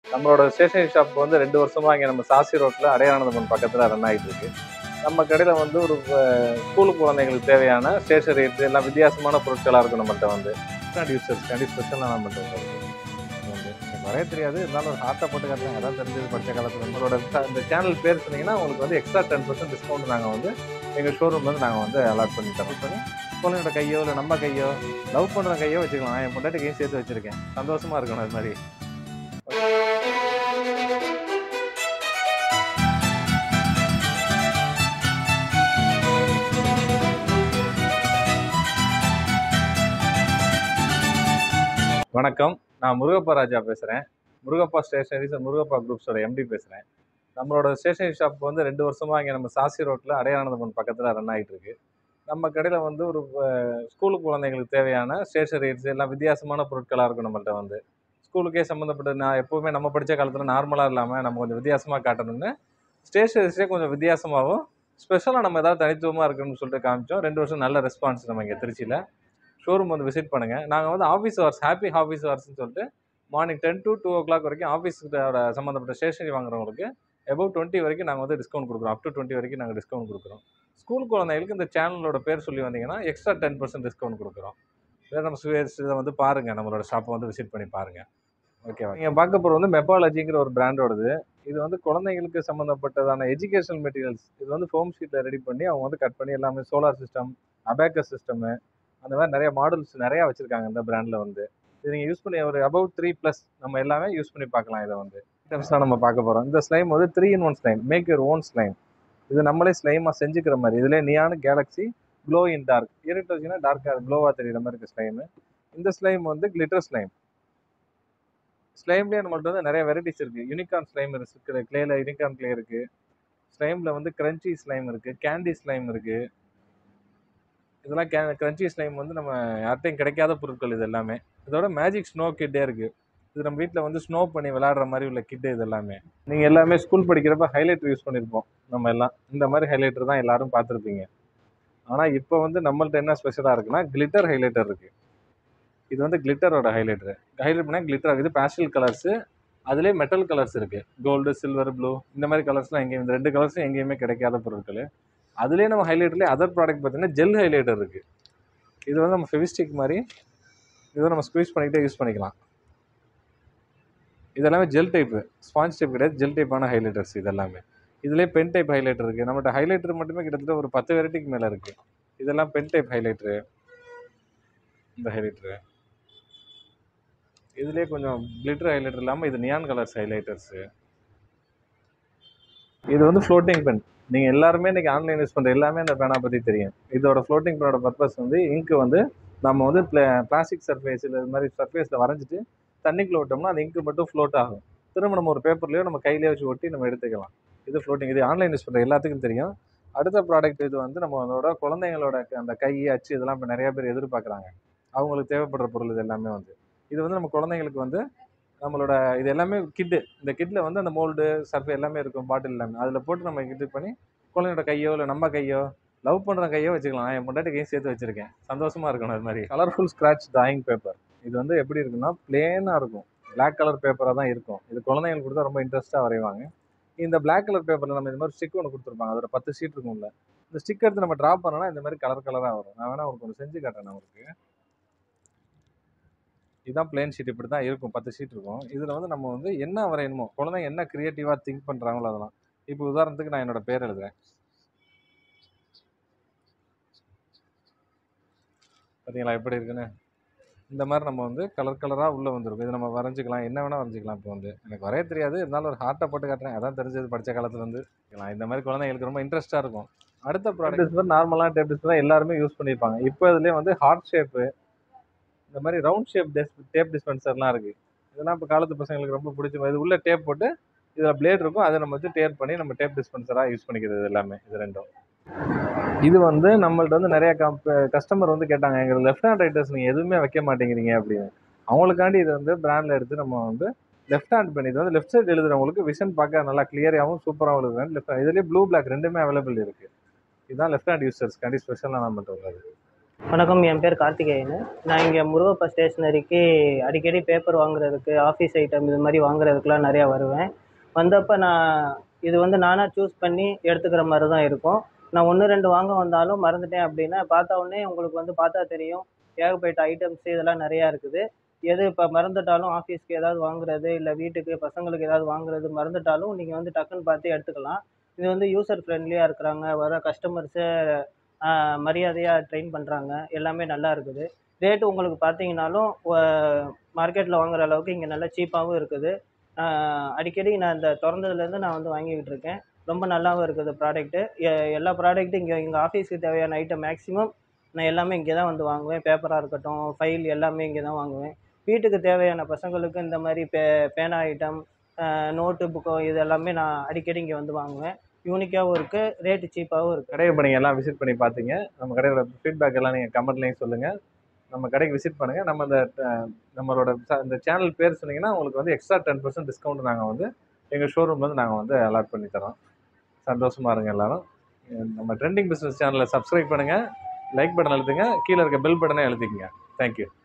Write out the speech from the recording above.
நம்மளோட stationery shop வந்து ரெண்டு வருஷமா இங்கே நம்ம சாசி ரோட்டில் அடையானந்தபுரம் பக்கத்தில் ரன் ஆகிட்டு இருக்கு நம்ம கடையில் வந்து ஒரு ஸ்கூல் குழந்தைங்களுக்கு தேவையான ஸ்டேஷனரி எல்லாம் வித்தியாசமான பொருட்களாக இருக்கும் நம்மள்ட்ட வந்து யூசர்ஸ் கண்டி ஸ்பெஷலாக நம்மள்ட்ட வந்து வந்து எனக்கு வரைய தெரியாது இருந்தாலும் ஒரு ஹார்ட்டை போட்டு காட்டுறேன் அதான் தெரிஞ்சது படித்த காலத்தில் நம்மளோட த- இந்த சேனல் பேர் சொன்னீங்கன்னா உங்களுக்கு வந்து எக்ஸ்ட்ரா டென் பர்சன்ட் டிஸ்கவுண்ட் நாங்கள் வந்து எங்கள் ஷோரூம் வந்து நாங்கள் வந்து அலாட் பண்ணி தரோம் பண்ணி குழந்தையோட கையோ இல்லை நம்ம கையோ லவ் பண்ணுற கையோ வச்சுக்கலாம் என் பொண்டாட்டி கையும் சேர்த்து வச்சிருக்கேன் சந்தோஷமா இருக்கணும் அது மாதிரி வணக்கம் நான் முருகப்பா ராஜா பேசுகிறேன் முருகப்பா ஸ்டேஷனரிஸ் முருகப்பா குரூப்ஸோட எம்டி பேசுகிறேன் நம்மளோட ஸ்டேஷனரி ஷாப் வந்து ரெண்டு வருஷமாக இங்கே நம்ம சாசி ரோட்டில் அடையானந்தபுரம் பக்கத்தில் ரன் ஆகிட்டு இருக்கு நம்ம கடையில் வந்து ஒரு ஸ்கூல் குழந்தைங்களுக்கு தேவையான ஸ்டேஷனரிஸ் எல்லாம் வித்தியாசமான பொருட்களாக இருக்கும் நம்மள்ட்ட வந்து ஸ்கூலுக்கே சம்மந்தப்பட்ட நான் எப்போவுமே நம்ம படித்த காலத்தில் நார்மலாக இல்லாமல் நம்ம கொஞ்சம் வித்தியாசமாக காட்டணும்னு ஸ்டேஷனரிஸே கொஞ்சம் வித்தியாசமாகவும் ஸ்பெஷலாக நம்ம ஏதாவது தனித்துவமாக இருக்குன்னு சொல்லிட்டு காமிச்சோம் ரெண்டு வருஷம் நல்ல ரெஸ்பான்ஸ் நம்ம இங்கே திருச்சியில் ஷோரூம் வந்து விசிட் பண்ணுங்கள் நாங்கள் வந்து ஆஃபீஸ் ஹவர்ஸ் ஹாப்பி ஆஃபீஸ் ஹவர்ஸ்னு சொல்லிட்டு morning ten to two o'clock வரைக்கும் ஆஃபீஸோட சம்மந்தப்பட்ட ஸ்டேஷனரி வாங்குறவங்களுக்கு எபவ் டுவெண்ட்டி வரைக்கும் நாங்கள் வந்து டிஸ்கவுண்ட் கொடுக்குறோம் அப் டு டுவெண்ட்டி வரைக்கும் நாங்கள் டிஸ்கவுண்ட் கொடுக்குறோம் ஸ்கூல் குழந்தைகளுக்கு இந்த சேனலோட பேர் சொல்லி வந்தீங்கன்னா எக்ஸ்ட்ரா டென் பர்சன்ட் டிஸ்கவுண்ட் கொடுக்குறோம் வேறு நம்ம ஸ்வேர்ஸ் இதை வந்து பாருங்கள் நம்மளோட ஷாப்பை வந்து விசிட் பண்ணி பாருங்கள் ஓகேவா நீங்கள் பார்க்க போகிறது வந்து மெப்பாலஜிங்கிற ஒரு பிராண்டோடது இது வந்து குழந்தைங்களுக்கு சம்மந்தப்பட்டதான எஜுகேஷனல் மெட்டீரியல்ஸ் இது வந்து ஃபோம் ஷீட்டில் ரெடி பண்ணி அவங்க வந்து கட் பண்ணி எல்லாமே சோலார் சிஸ்டம் அபேக்கஸ் சிஸ்டமு அந்த மாதிரி நிறைய மாடல்ஸ் நிறையா வச்சுருக்காங்க இந்த பிராண்டில் வந்து இது நீங்கள் யூஸ் பண்ணி ஒரு அபவுட் த்ரீ ப்ளஸ் நம்ம எல்லாமே யூஸ் பண்ணி பார்க்கலாம் இதை வந்து ஐட்டம்ஸ்லாம் நம்ம பார்க்க போகிறோம் இந்த ஸ்லைம் வந்து three in one slime make your own slime இது நம்மளே ஸ்லைமாக செஞ்சுக்கிற மாதிரி இதில் neon galaxy glow in dark இருட்டு வச்சுன்னா டார்க்காக க்ளோவாக தெரியுற மாதிரி இருக்குது ஸ்லைமு இந்த ஸ்லைம் வந்து கிளிட்டர் ஸ்லைம் ஸ்லைம்லேயே நம்மள்ட்ட வந்து நிறைய வெரைட்டிஸ் இருக்குது யூனிகார்ன் ஸ்லைம் இருக்குது கிளேல யூனிகார்ன் கிளே இருக்குது ஸ்லைமில் வந்து கிரன்ச்சி ஸ்லைம் இருக்குது கேண்டி ஸ்லைம் இருக்குது இதெல்லாம் கே கிரன்ச்சி ஸ்லைம் வந்து நம்ம யார்ட்டையும் கிடைக்காத பொருட்கள் இது எல்லாமே இதோட மேஜிக் ஸ்னோ கிட்டே இருக்குது இது நம்ம வீட்டில் வந்து ஸ்னோ பண்ணி விளையாடுற மாதிரி உள்ள கிட்டு இது எல்லாமே நீங்கள் எல்லாமே ஸ்கூல் படிக்கிறப்ப ஹைலைட்டர் யூஸ் பண்ணியிருப்போம் நம்ம எல்லாம் இந்த மாதிரி ஹைலைட்டர் தான் எல்லாரும் பார்த்துருப்பீங்க ஆனால் இப்போ வந்து நம்மள்ட்ட என்ன ஸ்பெஷலாக இருக்குன்னா கிளிட்டர் ஹைலைட்டர் இருக்குது இது வந்து கிளிட்டரோட ஹைலைட்டர் ஹைலைட் பண்ணால் கிளிட்டர் இது பேஸ்டல் கலர்ஸு அதுலேயே மெட்டல் கலர்ஸ் இருக்குது கோல்டு சில்வர் ப்ளூ இந்த மாதிரி கலர்ஸ்லாம் எங்கேயும் இந்த ரெண்டு கலர்ஸும் எங்கேயுமே கிடைக்காத பொருட்கள் அதுலேயே நம்ம ஹைலைட்டர்லேயே அதர் ப்ராடக்ட் பார்த்தீங்கன்னா ஜெல் ஹைலைட்டர் இருக்குது இது வந்து நம்ம ஃபெவிஸ்டிக் மாதிரி இதை நம்ம ஸ்குவீஸ் பண்ணிக்கிட்டே யூஸ் பண்ணிக்கலாம் இதெல்லாமே ஜெல் டைப்பு ஸ்பாஞ்ச் டைப் கிடையாது ஜெல் டைப்பான ஹைலைட்டர்ஸ் இதெல்லாமே இதுலேயே பென் டைப் ஹைலைட்டர் இருக்குது நம்மகிட்ட ஹைலைட்டர் மட்டுமே கிட்டத்தட்ட ஒரு பத்து வெரைட்டிக்கு மேலே இருக்குது இதெல்லாம் பென் டைப் ஹைலைட்டரு இந்த ஹைலைட்டரு இதுலேயே கொஞ்சம் கிளிட்டர் ஹைலைட்டர் இல்லாமல் இது நியான் கலர்ஸ் ஹைலைட்டர்ஸு இது வந்து ஃப்ளோட்டிங் பென் நீங்கள் எல்லாருமே இன்றைக்கி ஆன்லைன் யூஸ் பண்ணுற எல்லாமே அந்த பேனா பற்றி தெரியும் இதோட ஃப்ளோட்டிங் பெனோட பர்பஸ் வந்து இங்க் வந்து நம்ம வந்து பிளாஸ்டிக் சர்ஃபேஸ் இல்லை இது மாதிரி சர்ஃபேஸில் வரைஞ்சிட்டு தண்ணிக்குள்ள விட்டோம்னா அந்த இங்க் மட்டும் ஃப்ளோட் ஆகும் திரும்ப நம்ம ஒரு பேப்பர்லையோ நம்ம கையிலேயே வச்சு ஒட்டி நம்ம எடுத்துக்கலாம் இது ஃப்ளோட்டிங் இது ஆன்லைன் யூஸ் பண்ணுற எல்லாத்துக்கும் தெரியும் அடுத்த ப்ராடக்ட் இது வந்து நம்மளோட குழந்தைங்களோட அந்த கை அச்சு இதெல்லாம் இப்போ நிறைய பேர் எதிர்பார்க்குறாங்க அவங்களுக்கு தேவைப்படுற பொருள் இது எல்லாமே வந்து இது வந்து நம்ம குழந்தைங்களுக்கு வந்து நம்மளோட இது எல்லாமே கிட்டு இந்த கிட்டில் வந்து அந்த மோல்டு சர்ஃபே எல்லாமே இருக்கும் பாட்டில் எல்லாமே அதில் போட்டு நம்ம இது பண்ணி குழந்தையோட கையோ இல்லை நம்ம கையோ லவ் பண்ணுற கையோ வச்சுக்கலாம் என் பொண்டாட்டி கையும் சேர்த்து வச்சிருக்கேன் சந்தோஷமா இருக்கணும் அது மாதிரி கலர்ஃபுல் ஸ்க்ராட்ச் டிராயிங் பேப்பர் இது வந்து எப்படி இருக்குன்னா பிளேனாக இருக்கும் Black கலர் பேப்பராக தான் இருக்கும் இது குழந்தைங்களுக்கு கொடுத்தா ரொம்ப இன்ட்ரெஸ்ட்டாக வரைவாங்க இந்த Black கலர் பேப்பரில் நம்ம இந்த மாதிரி ஸ்டிக் ஒன்று கொடுத்துருப்பாங்க அதோட பத்து ஷீட் இருக்கும்ல இந்த ஸ்டிக் எடுத்து நம்ம ட்ரா பண்ணோம்னா இந்த மாதிரி கலர் கலராக வரும் நான் வேணா உங்களுக்கு ஒன்று செஞ்சு காட்டுறேன் உங்களுக்கு இதுதான் பிளேன் ஷீட் இப்படி தான் இருக்கும் பத்து ஷீட் இருக்கும் இதில் வந்து நம்ம வந்து என்ன வரையணுமோ குழந்தைங்க என்ன க்ரியேட்டிவாக திங்க் பண்ணுறாங்களோ அதெல்லாம் இப்போ உதாரணத்துக்கு நான் என்னோட பேர் எழுதுறேன் பார்த்தீங்களா எப்படி இருக்குன்னு இந்த மாதிரி நம்ம வந்து கலர் கலராக உள்ளே வந்துருக்கும் இது நம்ம வரைஞ்சிக்கலாம் என்ன வேணால் வரைஞ்சிக்கலாம் இப்போ வந்து எனக்கு வரைய தெரியாது இருந்தாலும் ஒரு ஹார்ட்டை போட்டு காட்டுறேன் அதான் தெரிஞ்சது படித்த காலத்துலேருந்து இந்த மாதிரி குழந்தைங்களுக்கு ரொம்ப இன்ட்ரெஸ்ட்டாக இருக்கும் அடுத்த ப்ராடக்ட் டிஸ்பிளே நார்மலான டேப் டிஸ்பிளே எல்லாருமே யூஸ் பண்ணியிருப்பாங்க இப்போ இதுலேயே வந்து ஹார்ட் ஷேப்பு இந்த மாதிரி ரவுண்ட் ஷேப் டெஸ் டேப் டிஸ்பென்சர்லாம் இருக்குது இதெல்லாம் இப்போ காலத்து பசங்களுக்கு ரொம்ப பிடிச்ச இது உள்ள டேப் போட்டு இதில் பிளேட் இருக்கும் அதை நம்ம வச்சு டேப் பண்ணி நம்ம டேப் டிஸ்பென்சராக யூஸ் பண்ணிக்கிறது இது எல்லாமே இது ரெண்டும் இது வந்து நம்மள்ட்ட வந்து நிறைய கஸ்டமர் வந்து கேட்டாங்க எங்களுக்கு லெஃப்ட் ஹேண்ட் ரைட்டர்ஸ் நீங்கள் எதுவுமே வைக்க மாட்டேங்கிறீங்க அப்படின்னு அவங்களுக்காண்டி இதை வந்து பிராண்டில் எடுத்து நம்ம வந்து லெஃப்ட் ஹேண்ட் பென் இது வந்து லெஃப்ட் சைடு எழுதுறவங்களுக்கு விஷன் பார்க்க நல்லா கிளியராகவும் சூப்பராகவும் எழுதுறேன் லெஃப்ட் இதுலேயே ப்ளூ பிளாக் ரெண்டுமே அவைலபிள் இருக்குது இதுதான் லெஃப்ட் ஹேண்ட் யூசர்ஸ்க்காண்டி ஸ்பெஷலாக நம்மள்ட்ட உள்ளது வணக்கம் என் பேர் கார்த்திகேயன் நான் இங்கே முருகப்பா ஸ்டேஷ்னரிக்கு அடிக்கடி பேப்பர் வாங்குறதுக்கு ஆஃபீஸ் ஐட்டம் இது மாதிரி வாங்குறதுக்குலாம் நிறையா வருவேன் வந்தப்போ நான் இது வந்து நானாக சூஸ் பண்ணி எடுத்துக்கிற மாதிரி தான் இருக்கும் நான் ஒன்று ரெண்டு வாங்க வந்தாலும் மறந்துட்டேன் அப்படின்னா பார்த்த உடனே உங்களுக்கு வந்து பார்த்தா தெரியும் ஏகப்பட்ட ஐட்டம்ஸ் இதெல்லாம் நிறையா இருக்குது எது இப்போ மறந்துட்டாலும் ஆஃபீஸ்க்கு ஏதாவது வாங்குறது இல்லை வீட்டுக்கு பசங்களுக்கு ஏதாவது வாங்குறது மறந்துட்டாலும் நீங்கள் வந்து டக்குன்னு பார்த்து எடுத்துக்கலாம் இது வந்து யூசர் ஃப்ரெண்ட்லியாக இருக்கிறாங்க வர கஸ்டமர்ஸை மரியாதையாக ட்ரெயின் பண்ணுறாங்க எல்லாமே நல்லா இருக்குது ரேட்டு உங்களுக்கு பார்த்தீங்கன்னாலும் மார்க்கெட்டில் வாங்குற அளவுக்கு இங்கே நல்லா சீப்பாகவும் இருக்குது ஆஹ் அடிக்கடி நான் இந்த திறந்ததுலேருந்து நான் வந்து வாங்கிக்கிட்டு இருக்கேன் ரொம்ப நல்லாவும் இருக்குது ப்ராடக்ட்டு எல்லா ப்ராடக்ட்டும் இங்கே எங்கள் ஆஃபீஸுக்கு தேவையான ஐட்டம் மேக்ஸிமம் நான் எல்லாமே இங்கே தான் வந்து வாங்குவேன் பேப்பராக இருக்கட்டும் ஃபைல் எல்லாமே இங்கே தான் வாங்குவேன் வீட்டுக்கு தேவையான பசங்களுக்கு இந்த மாதிரி பே பேனா ஐட்டம் நோட்டு புக்கு இது எல்லாமே நான் அடிக்கடி இங்கே வந்து வாங்குவேன் யூனிக்காகவும் இருக்குது ரேட்டு சீப்பாகவும் இருக்குது கடையை இப்போ நீங்கள் எல்லாம் விசிட் பண்ணி பார்த்தீங்க நம்ம கடையோட ஃபீட்பேக் எல்லாம் நீங்கள் கமெண்ட்லேயும் சொல்லுங்கள் நம்ம கடைக்கு விசிட் பண்ணுங்கள் நம்ம இந்த அஹ், நம்மளோட ச- இந்த சேனல் பேர் சொன்னீங்கன்னா உங்களுக்கு வந்து எக்ஸ்ட்ரா டென் பர்சன்ட் டிஸ்கவுண்ட் நாங்கள் வந்து எங்கள் ஷோரூம் வந்து நாங்கள் வந்து அலாட் பண்ணி தரோம் சந்தோஷமாக இருங்க எல்லாரும் அஹ் நம்ம ட்ரெண்டிங் பிஸ்னஸ் சேனலை சப்ஸ்கிரைப் பண்ணுங்கள் லைக் பட்டன் அழுத்துங்க கீழே இருக்க பெல் பட்டனை அழுத்திக்கங்க தேங்க்யூ